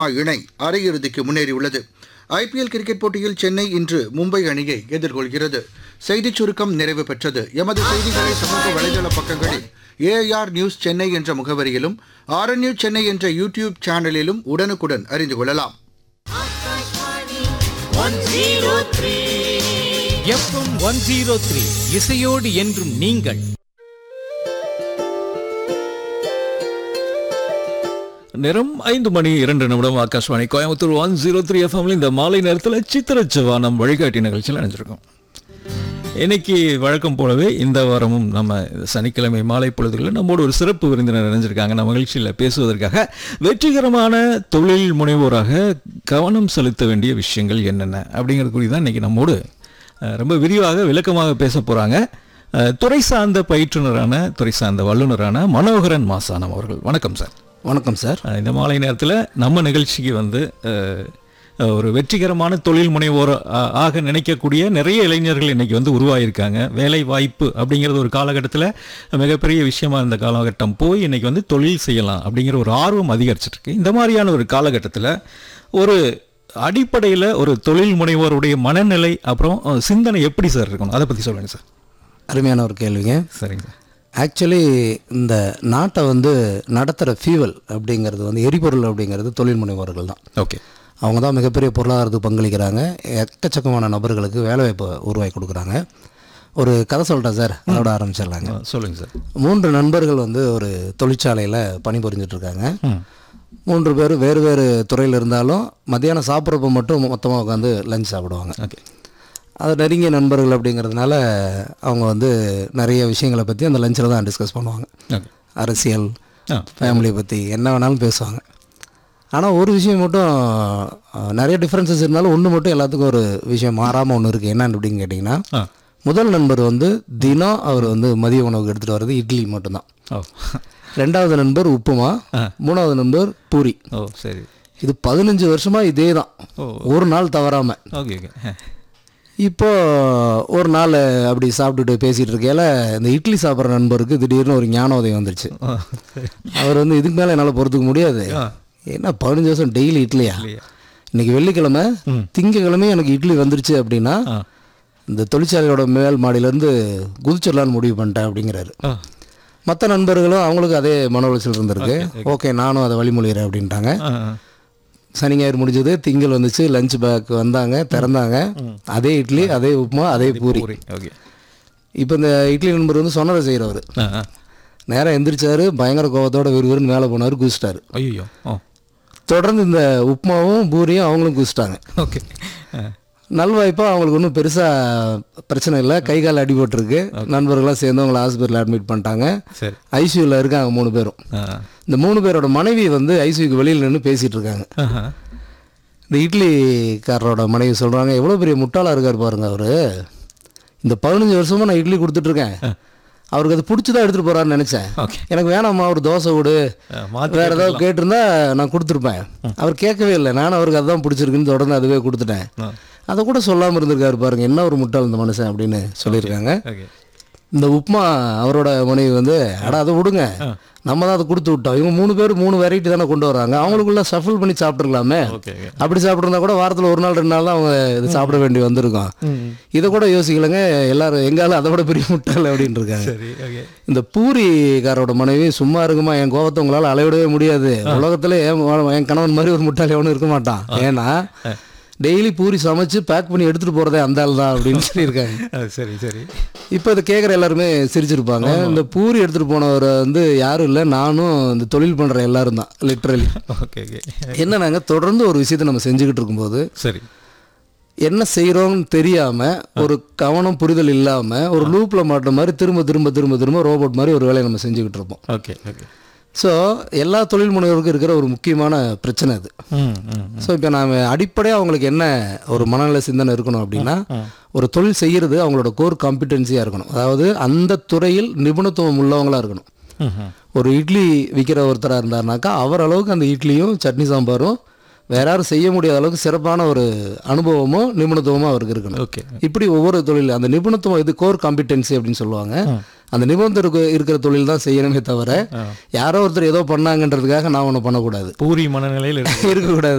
இணை அரையிறுதிக்கு முன்னேறியுள்ளது ஐபிஎல் கிரிக்கெட் போட்டியில் சென்னை இன்று மும்பை அணியை எதிர்கொள்கிறது செய்திச் சுருக்கம் நிறைவு பெற்றது எமது செய்திகளை சமூக வலைதள பக்கங்களில் ஏஆர் நியூஸ் சென்னை என்ற முகவரியிலும் ஆர்என்யூ சென்னை என்ற யூடியூப் சேனலிலும் உடனுக்குடன் அறிந்து கொள்ளலாம் எஃப்எம் ஒன் ஜீரோ த்ரீ இசையோடு என்றும் நீங்கள் நேரம் ஐந்து மணி இரண்டு நிமிடம் Akashvani Coimbatore one zero three எஃப்எம்ல இந்த மாலை நேரத்தில் சித்திரச்சவானம் வழிகாட்டி நிகழ்ச்சியில் நினைஞ்சிருக்கோம் இன்னைக்கு வழக்கம் போலவே இந்த வாரமும் நம்ம சனிக்கிழமை மாலை பொழுதுகளில் நம்மோடு ஒரு சிறப்பு விருந்தினர் இணைஞ்சிருக்காங்க நம்ம மகிழ்ச்சியில் பேசுவதற்காக வெற்றிகரமான தொழில் முனைவோராக கவனம் செலுத்த வேண்டிய விஷயங்கள் என்னென்ன அப்படிங்கிறது குறித்து தான் இன்னைக்கு நம்மோடு அஹ், ரொம்ப விரிவாக விளக்கமாக பேச போகிறாங்க துறை சார்ந்த பயிற்றுனரான துறை சார்ந்த வல்லுநரான மனோகரன் மாசானம் அவர்கள் வணக்கம் சார் வணக்கம் சார் அஹ் இந்த மாலை நேரத்தில் நம்ம நிகழ்ச்சிக்கு வந்து அஹ், ஒரு வெற்றிகரமான தொழில் முனைவோர் ஆ- ஆக நினைக்கக்கூடிய நிறைய இளைஞர்கள் இன்னைக்கு வந்து உருவாகியிருக்காங்க வேலை வாய்ப்பு அப்படிங்கிறது ஒரு காலகட்டத்தில் மிகப்பெரிய விஷயமா இருந்த காலகட்டம் போய் இன்னைக்கு வந்து தொழில் செய்யலாம் அப்படிங்கிற ஒரு ஆர்வம் அதிகரிச்சிட்டு இருக்கு இந்த மாதிரியான ஒரு காலகட்டத்தில் ஒரு அடிப்படையில் ஒரு தொழில் முனைவோருடைய மனநிலை அப்புறம் அஹ், சிந்தனை எப்படி சார் இருக்கணும் அதை பற்றி சொல்லுங்கள் சார் அருமையான ஒரு கேள்விங்க சரிங்க ஆக்சுவலி இந்த நாட்டை வந்து நடத்துகிற ஃபியூவல் அப்படிங்கிறது வந்து எரிபொருள் அப்படிங்கிறது தொழில் முனைவோர்கள் தான் ஓகே அவங்க தான் மிகப்பெரிய பொருளாதாரத்துக்கு பங்களிக்கிறாங்க எக்கச்சக்கமான நபர்களுக்கு வேலைவாய்ப்பு உருவாக்கி கொடுக்குறாங்க ஒரு கதை சொல்லிட்டேன் சார் அதோட ஆரம்பிச்சிடலாங்க சொல்லுங்கள் சார் மூன்று நண்பர்கள் வந்து ஒரு தொழிற்சாலையில் பணிபுரிஞ்சிட்டு இருக்காங்க மூன்று பேர் வேறு வேறு துறையில் இருந்தாலும் மத்தியானம் சாப்பிட்றப்ப மட்டும் மொத்தமாக உட்காந்து லஞ்ச் சாப்பிடுவாங்க ஓகே அது நெருங்கிய நண்பர்கள் அப்படிங்கிறதுனால அவங்க வந்து நிறைய விஷயங்களை பற்றி அந்த லஞ்சில் தான் டிஸ்கஸ் பண்ணுவாங்க ஓகே அரசியல் ஆ ஃபேமிலியை பற்றி என்ன வேணாலும் பேசுவாங்க ஆனால் ஒரு விஷயம் மட்டும் அஹ், நிறைய டிஃப்ரென்சஸ் இருந்தாலும் ஒன்று மட்டும் எல்லாத்துக்கும் ஒரு விஷயம் மாறாமல் ஒன்று இருக்குது என்னன்னு அப்படின்னு கேட்டிங்கன்னா ஆ முதல் நண்பர் வந்து தினம் அவர் வந்து மதிய உணவுக்கு எடுத்துகிட்டு வர்றது இட்லி மட்டும்தான் ஓ ரெண்டாவது நண்பர் உப்புமா மூணாவது நண்பர் பூரி ஓ சரி இது பதினஞ்சு வருஷமாக இதே தான் ஓ. ஒரு நாள் தவறாமல் ஓகே ஓகே இப்போ ஒரு நாள் அப்படி சாப்பிட்டுட்டு பேசிகிட்டு இருக்கையில இந்த இட்லி சாப்பிட்ற நண்பருக்கு திடீர்னு ஒரு ஞானோதயம் வந்துருச்சு ஓ சரி அவர் வந்து இதுக்கு மேலே என்னால் பொறுத்துக்க முடியாது ஆ. என்ன பதினஞ்சு வருஷம் டெய்லி இட்லியா இல்லையா இன்னைக்கு வெள்ளிக்கிழமை திங்கக்கிழமை எனக்கு இட்லி வந்துருச்சு அப்படின்னா ஆ இந்த தொழிற்சாலையோட மேல் மாடியிலேருந்து குதிச்சிடலான்னு முடிவு பண்ணிட்டேன் அப்படிங்கிறாரு ஆ மற்ற நண்பர்களும் அவங்களுக்கு அதே மன உளைச்சல் இருந்திருக்கு ஓகே நானும் அதை வழிமொழிகிறேன் அப்படின்ட்டாங்க ஆ சனி ஞாயிறு முடிஞ்சது திங்கள் வந்துச்சு லஞ்ச் பேக் வந்தாங்க திறந்தாங்க அதே இட்லி அதே உப்புமா அதே பூரி பூரி ஓகே இப்போ இந்த இட்லி நண்பர் வந்து சொன்னதை செய்கிறவர் ஆ ஆ நேராக எந்திரிச்சாரு பயங்கர கோபத்தோட விறுவிறுன்னு மேலே போனார் குதிச்சிட்டாரு ஐயோ ஓ தொடர்ந்து இந்த உப்புமாவும் பூரியும் அவங்களும் குதிச்சிட்டாங்க ஓகே ஆ நல்வாய்ப்பா அவங்களுக்கு ஒன்றும் பெருசாக பிரச்சனை இல்லை கை கால் அடிபட்டிருக்கு நண்பர்கள்லாம் சேர்ந்து அவங்கள ஹாஸ்பிட்டலில் அட்மிட் பண்ணிட்டாங்க சரி ஐசியூவில் இருக்காங்க மூணு பேரும் ஆ இந்த மூணு பேரோட மனைவி வந்து ஐசியூக்கு வெளியில் நின்று பேசிகிட்டு இருக்காங்க ஆஹா. இந்த இட்லிக்காரரோட மனைவி சொல்கிறாங்க எவ்வளோ பெரிய முட்டாளாக இருக்கார் பாருங்க அவர் இந்த பதினஞ்சு வருஷமாக நான் இட்லி கொடுத்துட்ருக்கேன் அவருக்கு அது பிடிச்சி தான் எடுத்துகிட்டு போகிறான்னு நினச்சேன் ஓகே எனக்கு வேணாம்மா ஒரு தோசை விடு ஆ, மாத்தி வேறு ஏதாவது கேட்டிருந்தா நான் கொடுத்துருப்பேன் அவர் கேட்கவே இல்லை நானும் அவருக்கு அதுதான் பிடிச்சிருக்குன்னு தொடர்ந்து அதுவே கொடுத்துட்டேன் ஆ. அதை கூட சொல்லாமல் இருந்திருக்காரு பாருங்க என்ன ஒரு முட்டாள் இந்த மனுஷன் அப்படின்னு சொல்லியிருக்காங்க ஓகே இந்த உப்புமா அவரோட மனைவி வந்து அட அதை விடுங்க நம்ம தான் அதை கொடுத்து விட்டோம் இவங்க மூணு பேர் மூணு வெரைட்டி தானே கொண்டு வராங்க அவங்களுக்குள்ள சஃபிள் பண்ணி சாப்பிட்ருக்கலாமே ஓகே ஓகே அப்படி சாப்பிட்ருந்தா கூட வாரத்தில் ஒரு நாள் ரெண்டு நாள் தான் அவங்க இது சாப்பிட வேண்டி வந்திருக்கும் இதை கூட யோசிக்கலைங்க எல்லாரும் எங்காலும் அதை விட பெரிய முட்டாள் அப்படின்னு இருக்காங்க சரி ஓகே இந்த பூரிக்காரோட மனைவி சும்மா இருக்குமா என் கோபத்தை உங்களால் அளவிடவே முடியாது உலகத்துல என் ம- என் கணவன் மாதிரி ஒரு முட்டாள் எவனும் இருக்க மாட்டான் ஏன்னா டெய்லி பூரி சமைச்சு பேக் பண்ணி எடுத்துட்டு போறதே அந்த ஆள் தான் அப்படின்னு சொல்லியிருக்காங்க ஆ, சரி சரி இப்போ இதை கேட்குற எல்லாருமே சிரிச்சிருப்பாங்க இந்த பூரி எடுத்துட்டு போனவர் வந்து யாரும் இல்லை நானும் இந்த தொழில் பண்ற எல்லாரும் தான் லிட்ரலி ஓகே ஓகே என்னன்னாங்க தொடர்ந்து ஒரு விஷயத்தை நம்ம செஞ்சுக்கிட்டு இருக்கும்போது சரி என்ன செய்கிறோம்னு தெரியாமல் ஒரு கவனம் புரிதல் இல்லாமல் ஒரு லூப்பில் மாட்டுற மாதிரி திரும்ப திரும்ப திரும்ப திரும்ப ரோபோட் மாதிரி ஒரு வேலையை நம்ம செஞ்சுக்கிட்டு இருப்போம் ஓகே ஓகே ஸோ எல்லா தொழில் முனைவோருக்கும் இருக்கிற ஒரு முக்கியமான பிரச்சனை அது ம் ம் ஸோ இப்போ நாம் அடிப்படையாக அவங்களுக்கு என்ன ஒரு மனநல சிந்தனை இருக்கணும் அப்படின்னா ஒரு தொழில் செய்கிறது அவங்களோட கோர் காம்பிடென்சியாக இருக்கணும் அதாவது அந்த துறையில் நிபுணத்துவம் உள்ளவங்களா இருக்கணும் ம் ம் ஒரு இட்லி விற்கிற ஒருத்தராக இருந்தாருனாக்கா அவர் அளவுக்கு அந்த இட்லியும் சட்னி சாம்பாரும் வேற யாரும் செய்ய முடியாத அளவுக்கு சிறப்பான ஒரு அனுபவமும் நிபுணத்துவமும் அவருக்கு இருக்கணும் ஓகே இப்படி ஒவ்வொரு தொழில் அந்த நிபுணத்துவம் இது கோர் காம்பிடென்சி அப்படின்னு சொல்லுவாங்க அந்த நிபந்தனை இருக்கு- இருக்கிற தொழில் தான் செய்யணுமே தவிர யாரோ ஒருத்தர் ஏதோ பண்ணாங்கன்றதுக்காக நான் ஒன்று பண்ணக்கூடாது பூரி மனநிலையில் இருக்கு இருக்கக்கூடாது